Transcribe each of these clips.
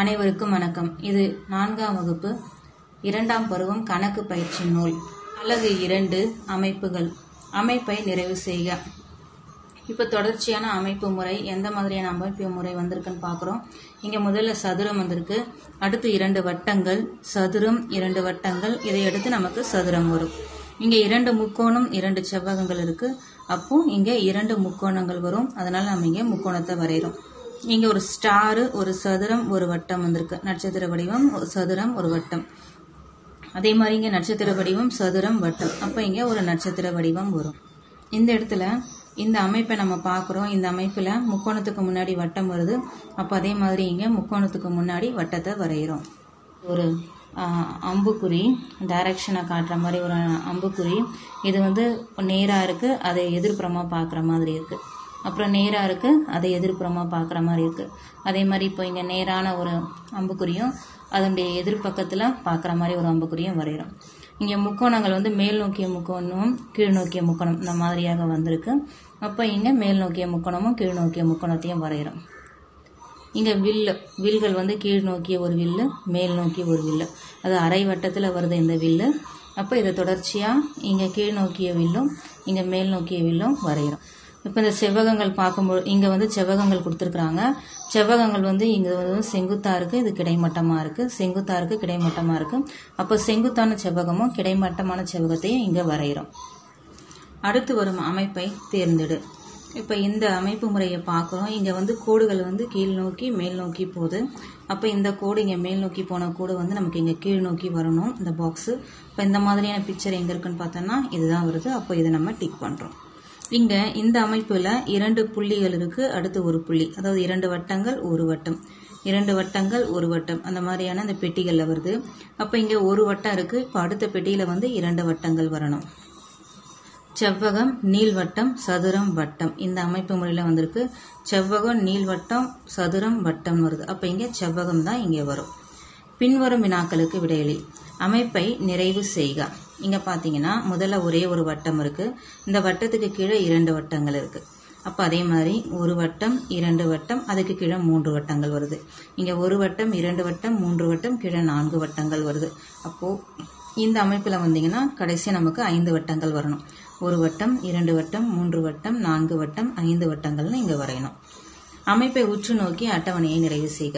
அனைவருக்கும் வணக்கம் இது நான்காம் வகுப்பு இரண்டாம் பருவம் கணக்கு பயிற்சி நூல் அலகு இரண்டு அமைப்புகள் அமைப்பை நிறைவு செய்க இப்போ தொடர்ச்சியான அமைப்பு முறை எந்த மாதிரியான அமைப்பு முறை வந்திருக்குன்னு பார்க்குறோம் இங்கே முதல்ல சதுரம் வந்திருக்கு அடுத்து இரண்டு வட்டங்கள் சதுரம் இரண்டு வட்டங்கள் இதை எடுத்து நமக்கு சதுரம் வரும் இங்கே இரண்டு முக்கோணம் இரண்டு செவ்வகங்கள் இருக்கு அப்போ இங்கே இரண்டு முக்கோணங்கள் வரும் அதனால நம்ம இங்கே முக்கோணத்தை வரைகிறோம் இங்கே ஒரு ஸ்டாரு ஒரு சதுரம் ஒரு வட்டம் வந்திருக்கு நட்சத்திர வடிவம் ஒரு சதுரம் ஒரு வட்டம் அதே மாதிரி இங்கே நட்சத்திர வடிவம் சதுரம் வட்டம் அப்போ இங்கே ஒரு நட்சத்திர வடிவம் வரும் இந்த இடத்துல இந்த அமைப்பை நம்ம பார்க்குறோம் இந்த அமைப்பில் முக்கோணத்துக்கு முன்னாடி வட்டம் வருது அப்போ அதே மாதிரி இங்கே முக்கோணத்துக்கு முன்னாடி வட்டத்தை வரைகிறோம் ஒரு ஆஹ், அம்புக்குறி டைரக்ஷனை காட்டுற மாதிரி ஒரு அம்புக்குறி இது வந்து நேராக இருக்குது அதை எதிர்ப்புறமாக பார்க்குற மாதிரி இருக்குது அப்புறம் நேராக இருக்குது அதை எதிர்ப்புறமாக பார்க்குற மாதிரி இருக்குது அதே மாதிரி இப்போ இங்கே நேரான ஒரு அம்புக்குறியும் அதனுடைய எதிர்பக்கத்தில் பார்க்குற மாதிரி ஒரு அம்புக்குறியும் வரைகிறோம் இங்கே முக்கோணங்கள் வந்து மேல் நோக்கிய முக்கோணமும் கீழ் நோக்கிய முக்கோணம் இந்த மாதிரியாக வந்திருக்கு அப்போ இங்கே மேல் நோக்கிய முக்கோணமும் கீழ் நோக்கிய முக்கோணத்தையும் வரைகிறோம் இங்கே வில்லு வில்கள் வந்து கீழ் நோக்கிய ஒரு வில்லு மேல் நோக்கிய ஒரு வில்லு அது அரை வட்டத்தில் வருது இந்த வில்லு அப்போ இதை தொடர்ச்சியாக இங்கே கீழ் நோக்கிய வில்லும் இங்கே மேல் நோக்கிய வில்லும் வரைகிறோம் இப்போ இந்த செவ்வகங்கள் பார்க்கும்போது இங்கே வந்து செவ்வகங்கள் கொடுத்துருக்குறாங்க செவ்வகங்கள் வந்து இங்கே வந்து செங்குத்தாக இருக்குது இது கிடைமட்டமாக இருக்குது செங்குத்தாக இருக்குது கிடைமட்டமாக இருக்குது அப்போ செங்குத்தான செவ்வகமும் கிடைமட்டமான செவ்வகத்தையும் இங்கே வரைகிறோம் அடுத்து வரும் அமைப்பை தேர்ந்தெடு இப்போ இந்த அமைப்பு முறையை பார்க்குறோம் இங்கே வந்து கோடுகள் வந்து கீழ் நோக்கி மேல் நோக்கி போகுது அப்போ இந்த கோடு இங்கே மேல் நோக்கி போன கோடு வந்து நமக்கு இங்கே கீழ் நோக்கி வரணும் இந்த பாக்ஸு இப்போ இந்த மாதிரியான பிக்சர் எங்கே இருக்குன்னு பார்த்தோன்னா இதுதான் வருது அப்போ இதை நம்ம டிக் பண்ணுறோம் இங்கே இந்த அமைப்பில் இரண்டு புள்ளிகள் இருக்குது அடுத்து ஒரு புள்ளி அதாவது இரண்டு வட்டங்கள் ஒரு வட்டம் இரண்டு வட்டங்கள் ஒரு வட்டம் அந்த மாதிரியான அந்த பெட்டிகளில் வருது அப்போ இங்கே ஒரு வட்டம் இருக்குது இப்போ அடுத்த பெட்டியில் வந்து இரண்டு வட்டங்கள் வரணும் செவ்வகம் நீள்வட்டம் சதுரம் வட்டம் இந்த அமைப்பு முறையில் வந்திருக்கு செவ்வகம் நீள்வட்டம் சதுரம் வட்டம் வருது அப்போ இங்கே செவ்வகம் தான் இங்கே வரும் பின்வரும் வினாக்களுக்கு விடையளி அமைப்பை நிறைவு செய்க இங்கே பார்த்தீங்கன்னா முதல்ல ஒரே ஒரு வட்டம் இருக்கு இந்த வட்டத்துக்கு கீழே இரண்டு வட்டங்கள் இருக்கு அப்போ அதே மாதிரி ஒரு வட்டம் இரண்டு வட்டம் அதுக்கு கீழே மூன்று வட்டங்கள் வருது இங்கே ஒரு வட்டம் இரண்டு வட்டம் மூன்று வட்டம் கீழே நான்கு வட்டங்கள் வருது அப்போது இந்த அமைப்பில் வந்தீங்கன்னா கடைசியாக நமக்கு ஐந்து வட்டங்கள் வரணும் ஒரு வட்டம் இரண்டு வட்டம் மூன்று வட்டம் நான்கு வட்டம் ஐந்து வட்டங்கள்னு இங்கே வரையணும் அமைப்பை உற்று நோக்கி அட்டவணையை நிறைவு செய்க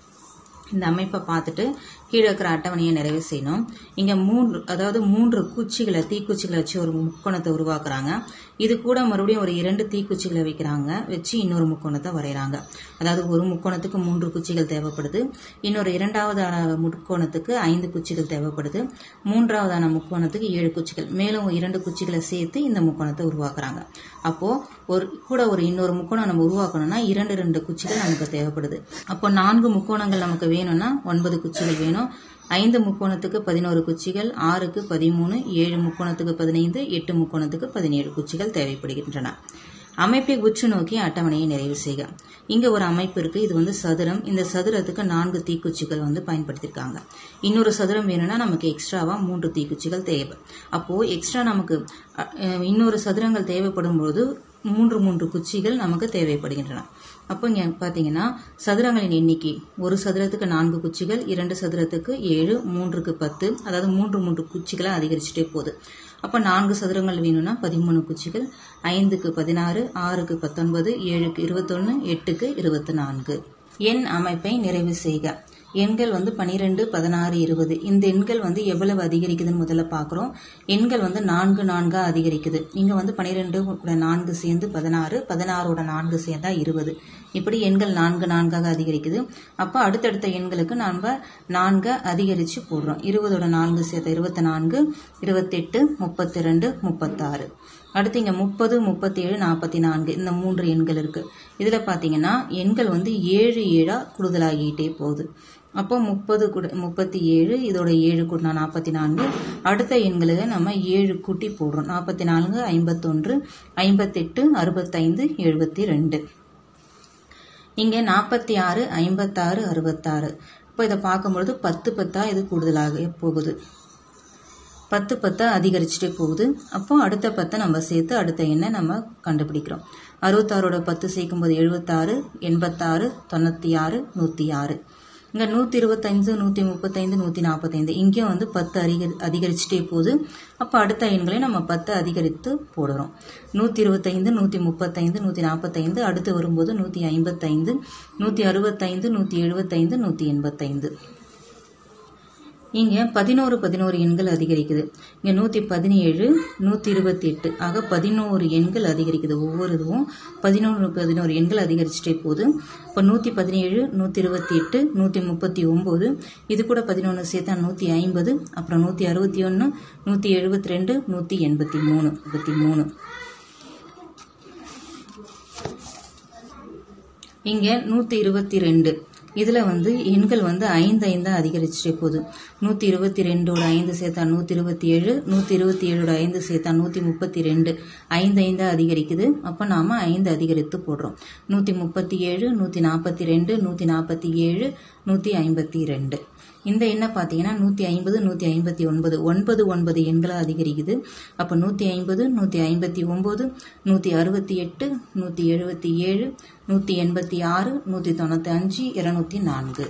இந்த அமைப்பை பார்த்துட்டு கீழே இருக்கிற அட்டவணையை நிறைவு செய்யணும் இங்கே மூன்று அதாவது மூன்று குச்சிகளை தீக்குச்சிகளை வச்சு ஒரு முக்கோணத்தை உருவாக்குறாங்க இது கூட மறுபடியும் ஒரு இரண்டு தீக்குச்சிகளை வைக்கிறாங்க வச்சு இன்னொரு முக்கோணத்தை வரைகிறாங்க அதாவது ஒரு முக்கோணத்துக்கு மூன்று குச்சிகள் தேவைப்படுது இன்னொரு இரண்டாவதான முக்கோணத்துக்கு ஐந்து குச்சிகள் தேவைப்படுது மூன்றாவதான முக்கோணத்துக்கு ஏழு குச்சிகள் மேலும் இரண்டு குச்சிகளை சேர்த்து இந்த முக்கோணத்தை உருவாக்குறாங்க அப்போ ஒரு கூட ஒரு இன்னொரு முக்கோணம் நம்ம உருவாக்கணும்னா இரண்டு ரெண்டு குச்சிகள் நமக்கு தேவைப்படுது அப்போ நான்கு முக்கோணங்கள் நமக்கு வேணும்னா ஒன்பது குச்சிகள் வேணும் ஐந்து முக்கோணத்துக்கு பதினோரு குச்சிகள் ஆறுக்கு பதிமூணு ஏழு முக்கோணத்துக்கு பதினைந்து எட்டு முக்கோணத்துக்கு பதினேழு குச்சிகள் தேவைப்படுகின்றன அமைப்பை உற்று நோக்கி அட்டவணையை நிறைவு செய்க இங்க ஒரு அமைப்பு இருக்கு இது வந்து சதுரம் இந்த சதுரத்துக்கு நான்கு தீக்குச்சிகள் வந்து பயன்படுத்தியிருக்காங்க இன்னொரு சதுரம் வேணும்னா நமக்கு எக்ஸ்ட்ராவா மூன்று தீக்குச்சிகள் தேவை அப்போ எக்ஸ்ட்ரா நமக்கு அஹ், இன்னொரு சதுரங்கள் தேவைப்படும் போது மூன்று மூன்று குச்சிகள் நமக்கு தேவைப்படுகின்றன அப்போ இங்கே பார்த்தீங்கன்னா சதுரங்களின் எண்ணிக்கை ஒரு சதுரத்துக்கு நான்கு குச்சிகள் இரண்டு சதுரத்துக்கு ஏழு மூன்றுக்கு பத்து அதாவது மூன்று மூன்று குச்சிகளை அதிகரிச்சுட்டே போகுது அப்போ நான்கு சதுரங்கள் வேணும்னா பதிமூணு குச்சிகள் ஐந்துக்கு பதினாறு ஆறுக்கு பத்தொன்பது ஏழுக்கு இருபத்தொன்று எட்டுக்கு இருபத்தி நான்கு எண் அமைப்பை நிறைவு செய்க எண்கள் வந்து பனிரெண்டு பதினாறு இருபது இந்த எண்கள் வந்து எவ்வளவு அதிகரிக்குதுன்னு முதல்ல பார்க்குறோம் எண்கள் வந்து நான்கு நான்கா அதிகரிக்குது இங்கே வந்து பனிரெண்டு கூட நான்கு சேர்ந்து பதினாறு பதினாறோட நான்கு சேர்ந்தா இருபது இப்படி எண்கள் நான்கு நான்காக அதிகரிக்குது அப்போ அடுத்தடுத்த எண்களுக்கு நாம் நான்கை அதிகரித்து போடுறோம் இருபதோட நான்கு சேர்த்த இருபத்தி நான்கு இருபத்தெட்டு முப்பத்தி ரெண்டு முப்பத்தாறு அடுத்து இங்கே முப்பது முப்பத்தேழு நாற்பத்தி நான்கு இந்த மூன்று எண்கள் இருக்கு இதில் பார்த்தீங்கன்னா எண்கள் வந்து ஏழு ஏழாக கூடுதலாகிட்டே போகுது அப்போ முப்பது கூட முப்பத்தி ஏழு இதோட ஏழு கூட்டினா நாற்பத்தி நான்கு அடுத்த எண்களுக்கு நம்ம ஏழு கூட்டி போடுறோம் நாற்பத்தி நான்கு ஐம்பத்தொன்று ஐம்பத்தெட்டு அறுபத்தைந்து எழுபத்தி ரெண்டு இங்கே நாற்பத்தி ஆறு ஐம்பத்தாறு அறுபத்தாறு இப்போ இதை பார்க்கும்பொழுது பத்து பத்தா இது கூடுதலாக போகுது பத்து பத்தை அதிகரிச்சுட்டே போகுது அப்போ அடுத்த பத்தை நம்ம சேர்த்து அடுத்த எண்ணை நம்ம கண்டுபிடிக்கிறோம் அறுபத்தாறோட பத்து சேர்க்கும்போது எழுபத்தாறு எண்பத்தாறு தொண்ணூற்றி ஆறு நூற்றி ஆறு இங்கே நூற்றி இருபத்தைந்து நூற்றி முப்பத்தைந்து நூற்றி நாற்பத்தைந்து இங்கேயும் வந்து பத்து அதிகரி அதிகரிச்சுட்டே போகுது அப்போ அடுத்த எண்களை நம்ம பத்து அதிகரித்து போடுறோம் நூற்றி இருபத்தைந்து நூற்றி முப்பத்தைந்து நூற்றி நாற்பத்தைந்து அடுத்து வரும்போது நூற்றி ஐம்பத்தைந்து நூற்றி அறுபத்தைந்து நூற்றி எழுபத்தைந்து நூற்றி எண்பத்தைந்து இங்கே பதினோரு பதினோரு எண்கள் அதிகரிக்குது இங்கே நூற்றி பதினேழு நூற்றி இருபத்தி எட்டு ஆக பதினோரு எண்கள் அதிகரிக்குது ஒவ்வொரு இதுவும் பதினோரு பதினோரு எண்கள் அதிகரிச்சுட்டே போகுது இப்போ நூற்றி பதினேழு நூற்றி இருபத்தி எட்டு நூற்றி முப்பத்தி ஒம்பது இது கூட பதினொன்று சேர்த்தா நூற்றி ஐம்பது அப்புறம் நூற்றி அறுபத்தி ஒன்று நூற்றி எழுபத்தி ரெண்டு நூற்றி எண்பத்தி மூணு எண்பத்தி மூணு இங்கே நூற்றி இருபத்தி ரெண்டு இதில் வந்து எண்கள் வந்து ஐந்து ஐந்தாக அதிகரிச்சுட்டே போகுது நூற்றி இருபத்தி ரெண்டோட ஐந்து சேர்த்தா நூற்றி இருபத்தி ஏழு நூற்றி இருபத்தி ஏழோட ஐந்து சேர்த்தா நூற்றி முப்பத்தி ரெண்டு ஐந்து ஐந்தாக அதிகரிக்குது அப்போ நாம் ஐந்து அதிகரித்து போடுறோம் நூற்றி முப்பத்தி ஏழு நூற்றி நாற்பத்தி ரெண்டு நூற்றி நாற்பத்தி ஏழு நூற்றி ஐம்பத்தி ரெண்டு இந்த எண்ணை பார்த்தீங்கன்னா நூற்றி ஐம்பது நூற்றி ஐம்பத்தி ஒன்பது ஒன்பது ஒன்பது எண்களாக அதிகரிக்குது அப்போ நூற்றி ஐம்பது நூற்றி ஐம்பத்தி ஒம்பது நூற்றி அறுபத்தி எட்டு நூற்றி எழுபத்தி ஏழு நூற்றி எண்பத்தி ஆறு நூற்றி தொண்ணூற்றி அஞ்சு இருநூத்தி நான்கு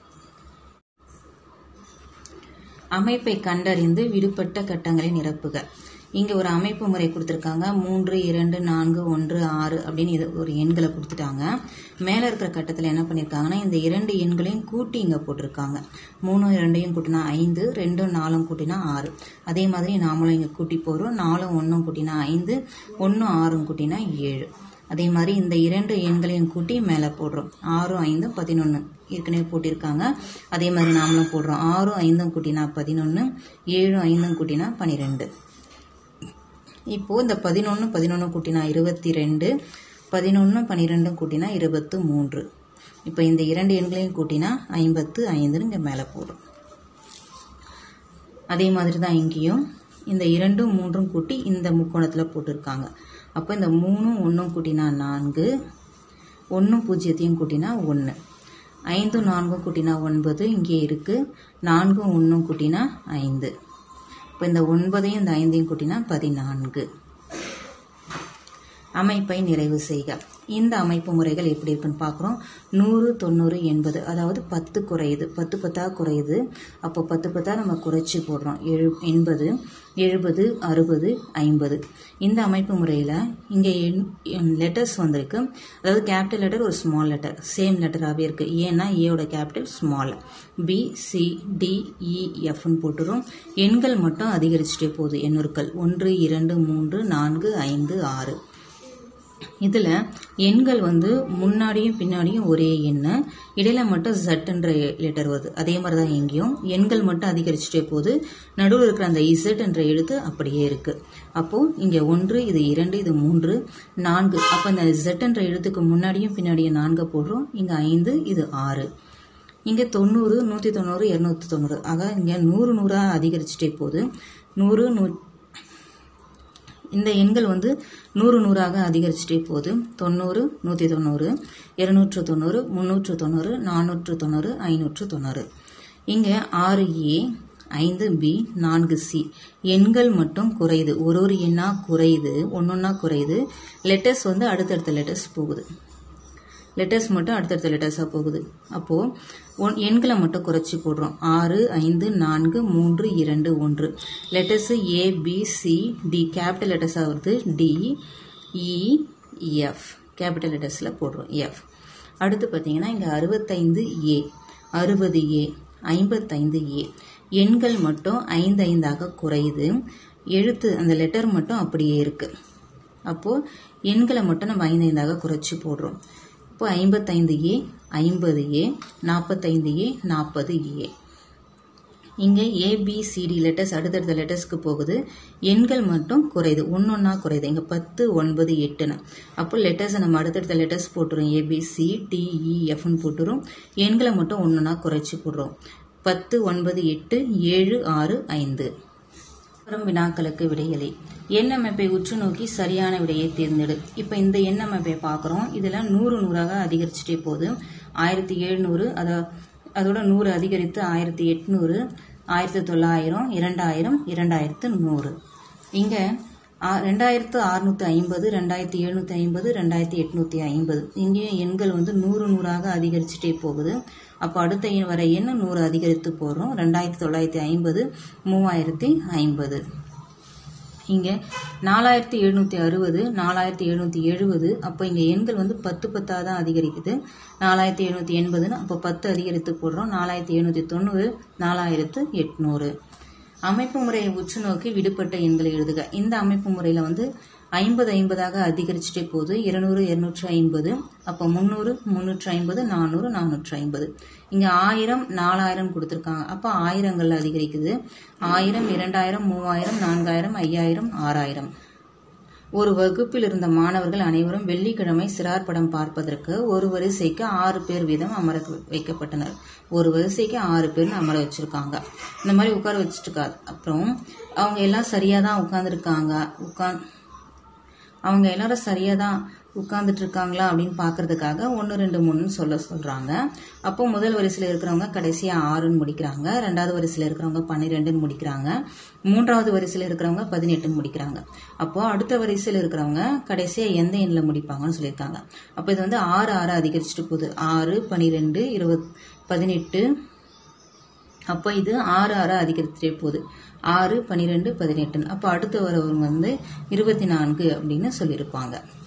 அமைப்பை கண்டறிந்து விடுபட்ட கட்டங்களை நிரப்புக இங்கே ஒரு அமைப்பு முறை கொடுத்துருக்காங்க மூன்று இரண்டு நான்கு ஒன்று ஆறு அப்படின்னு இது ஒரு எண்களை கொடுத்துட்டாங்க மேலே இருக்கிற கட்டத்தில் என்ன பண்ணியிருக்காங்கன்னா இந்த இரண்டு எண்களையும் கூட்டி இங்கே போட்டிருக்காங்க மூணும் இரண்டையும் கூட்டினா ஐந்து ரெண்டும் நாலும் கூட்டினா ஆறு அதே மாதிரி நாமளும் இங்கே கூட்டி போகிறோம் நாலும் ஒன்றும் கூட்டினா ஐந்து ஒன்றும் ஆறும் கூட்டினா ஏழு அதே மாதிரி இந்த இரண்டு எண்களையும் கூட்டி மேலே போடுறோம் ஆறும் ஐந்தும் பதினொன்று ஏற்கனவே போட்டிருக்காங்க அதே மாதிரி நாமளும் போடுறோம் ஆறும் ஐந்தும் கூட்டினா பதினொன்று ஏழும் ஐந்தும் கூட்டினா பன்னிரெண்டு இப்போது இந்த பதினொன்று பதினொன்று கூட்டினா இருபத்தி ரெண்டு பதினொன்று பன்னிரெண்டும் கூட்டினா இருபத்து மூன்று இப்போ இந்த இரண்டு எண்களையும் கூட்டினா ஐம்பத்து ஐந்துன்னு இங்கே மேலே போடும் அதே மாதிரி தான் இங்கேயும் இந்த இரண்டும் மூன்றும் கூட்டி இந்த முக்கோணத்தில் போட்டிருக்காங்க அப்போ இந்த மூணும் ஒன்றும் கூட்டினா நான்கு ஒன்றும் பூஜ்ஜியத்தையும் கூட்டினா ஒன்று ஐந்தும் நான்கும் கூட்டினா ஒன்பது இங்கே இருக்குது நான்கும் ஒன்றும் கூட்டினா ஐந்து இப்போ இந்த ஒன்பதையும் இந்த ஐந்தையும் கூட்டினா பதினான்கு அமைப்பை நிறைவு செய்க இந்த அமைப்பு முறைகள் எப்படி இருக்குன்னு பார்க்குறோம் நூறு தொண்ணூறு எண்பது அதாவது பத்து குறையுது பத்து பத்தாக குறையுது அப்போ பத்து பத்தாக நம்ம குறைச்சி போடுறோம் எழு எண்பது எழுபது அறுபது ஐம்பது இந்த அமைப்பு முறையில் இங்கே லெட்டர்ஸ் வந்திருக்கு அதாவது கேபிட்டல் லெட்டர் ஒரு ஸ்மால் லெட்டர் சேம் லெட்டராகவே இருக்குது ஏன்னா ஏயோட capital small B C D E எஃப்னு போட்டுரும் எண்கள் மட்டும் அதிகரிச்சுட்டே போகுது எண்ணுருக்கள் ஒன்று இரண்டு மூன்று நான்கு ஐந்து ஆறு இதில் எண்கள் வந்து முன்னாடியும் பின்னாடியும் ஒரே எண்ணு இடையில மட்டும் ஜட்டுன்ற லெட்டர் வருது அதே மாதிரி தான் எங்கேயும் எண்கள் மட்டும் அதிகரிச்சுட்டே போகுது நடுவில் இருக்கிற அந்த இசட் என்ற எழுத்து அப்படியே இருக்கு அப்போ இங்கே ஒன்று இது இரண்டு இது மூன்று நான்கு அப்போ இந்த ஜெட் என்ற எழுத்துக்கு முன்னாடியும் பின்னாடியும் நான்கு போடுறோம் இங்கே ஐந்து இது ஆறு இங்கே தொண்ணூறு நூற்றி தொண்ணூறு இரநூத்தி தொண்ணூறு ஆக இங்கே நூறு நூறாக அதிகரிச்சுட்டே போகுது நூறு நூ இந்த எண்கள் வந்து நூறு நூறாக அதிகரிச்சுட்டே போகுது தொண்ணூறு நூற்றி தொண்ணூறு இருநூற்று தொண்ணூறு முந்நூற்று தொண்ணூறு நானூற்று தொண்ணூறு ஐநூற்று தொண்ணூறு இங்கே ஆறு ஏ ஐந்து பி நான்கு சி எண்கள் மட்டும் குறையுது ஒரு ஒரு எண்ணாக குறையுது ஒன்றொன்னா குறையுது லெட்டர்ஸ் வந்து அடுத்தடுத்த லெட்டர்ஸ் போகுது லெட்டர்ஸ் மட்டும் அடுத்தடுத்த லெட்டர்ஸாக போகுது அப்போது ஒன் எண்களை மட்டும் குறைச்சி போடுறோம் ஆறு ஐந்து நான்கு மூன்று இரண்டு ஒன்று letters A B C D capital லெட்டர்ஸாக வருது டி இ எஃப் கேபிட்டல் லெட்டர்ஸில் போடுறோம் எஃப் அடுத்து பார்த்தீங்கன்னா இங்கே அறுபத்தைந்து ஏ அறுபது ஏ ஐம்பத்தைந்து ஏ எண்கள் மட்டும் ஐந்து ஐந்தாக குறையுது எழுத்து அந்த லெட்டர் மட்டும் அப்படியே இருக்குது அப்போது எண்களை மட்டும் நம்ம ஐந்து ஐந்தாக குறைச்சி போடுறோம் இப்போ ஐம்பத்தைந்து ஏ ஐம்பது ஏ நாற்பத்தைந்து ஏ நாற்பது ஏ இங்கே ஏபிசிடி லெட்டர்ஸ் அடுத்தடுத்த லெட்டர்ஸ்க்கு போகுது எண்கள் மட்டும் குறையுது ஒன்றொன்னா குறையுது இங்கே பத்து ஒன்பது எட்டுன்னு அப்போ லெட்டர்ஸை நம்ம அடுத்தடுத்த லெட்டர்ஸ் போட்டுரும் ஏபிசி டிஇஎஃப்னு போட்டுரும் எண்களை மட்டும் ஒன்றொன்னா குறைச்சி போடுறோம் பத்து ஒன்பது எட்டு ஏழு ஆறு ஐந்து வரும் வினாக்களுக்கு விடையளி எண்ணமைப்பை உற்று நோக்கி சரியான விடையை தேர்ந்தெடு இப்போ இந்த எண்ணமைப்பை பார்க்குறோம் இதில் நூறு நூறாக அதிகரிச்சுட்டே போகுது ஆயிரத்தி எழுநூறு அதை அதோட நூறு அதிகரித்து ஆயிரத்தி எட்நூறு ஆயிரத்தி தொள்ளாயிரம் இரண்டாயிரம் இரண்டாயிரத்து நூறு இங்கே ஆ- ரெண்டாயிரத்து அறுநூத்தி ஐம்பது ரெண்டாயிரத்தி எழுநூத்தி ஐம்பது ரெண்டாயிரத்தி எட்நூத்தி ஐம்பது இங்கேயும் எண்கள் வந்து நூறு நூறாக அதிகரிச்சுட்டே போகுது அப்போ அடுத்த எண் வர எண் நூறு அதிகரித்து போகிறோம் ரெண்டாயிரத்தி தொள்ளாயிரத்தி ஐம்பது மூவாயிரத்தி ஐம்பது இங்கே நாலாயிரத்தி எழுநூற்றி அறுபது நாலாயிரத்தி எழுநூற்றி எழுபது அப்போ இங்கே எண்கள் வந்து பத்து பத்தாக தான் அதிகரிக்குது நாலாயிரத்தி எழுநூற்றி எண்பதுன்னு அப்போ பத்து அதிகரித்து போடுறோம் நாலாயிரத்தி எழுநூற்றி தொண்ணூறு நாலாயிரத்து எட்நூறு அமைப்பு முறையை உற்று நோக்கி விடுபட்ட எண்களை எழுதுக இந்த அமைப்பு முறையில் வந்து ஐம்பது ஐம்பதாக அதிகரிச்சுட்டே போகுது இருநூறு இருநூற்று ஐம்பது அப்போ முந்நூறு முந்நூற்று ஐம்பது நானூறு நானூற்று ஐம்பது இங்கே ஆயிரம் நாலாயிரம் கொடுத்துருக்காங்க அப்போ ஆயிரங்கள் அதிகரிக்குது ஆயிரம் இரண்டாயிரம் மூவாயிரம் நான்காயிரம் ஐயாயிரம் ஆறாயிரம் ஒரு வகுப்பில் இருந்த மாணவர்கள் அனைவரும் வெள்ளிக்கிழமை சிறார் படம் பார்ப்பதற்கு ஒரு வரிசைக்கு ஆறு பேர் வீதம் அமர வைக்கப்பட்டனர் ஒரு வரிசைக்கு ஆறு பேர்னு அமர வச்சிருக்காங்க இந்த மாதிரி உட்கார வச்சுட்டு அப்புறம் அவங்க எல்லாம் சரியா தான் உட்கார்ந்துருக்காங்க உட்கார் அவங்க எல்லாரும் சரியா தான் உட்கார்ந்துட்டு இருக்காங்களா அப்படின்னு பார்க்கறதுக்காக ஒன்று ரெண்டு மூணுன்னு சொல்ல சொல்றாங்க அப்போ முதல் வரிசையில் இருக்கிறவங்க கடைசியா ஆறுன்னு முடிக்கிறாங்க ரெண்டாவது வரிசையில் இருக்கிறவங்க பன்னிரெண்டுன்னு முடிக்கிறாங்க மூன்றாவது வரிசையில் இருக்கிறவங்க பதினெட்டுன்னு முடிக்கிறாங்க அப்போ அடுத்த வரிசையில் இருக்கிறவங்க கடைசியா எந்த எண்ணில் முடிப்பாங்கன்னு சொல்லியிருக்காங்க அப்போ இது வந்து ஆறு ஆறு அதிகரிச்சுட்டு போகுது ஆறு பன்னிரெண்டு இருபத் பதினெட்டு அப்போ இது ஆறு ஆறு அதிகரிச்சுட்டே போகுது ஆறு பன்னிரெண்டு பதினெட்டுன்னு அப்போ அடுத்து வரவங்க வந்து இருபத்தி நான்கு அப்படின்னு சொல்லியிருப்பாங்க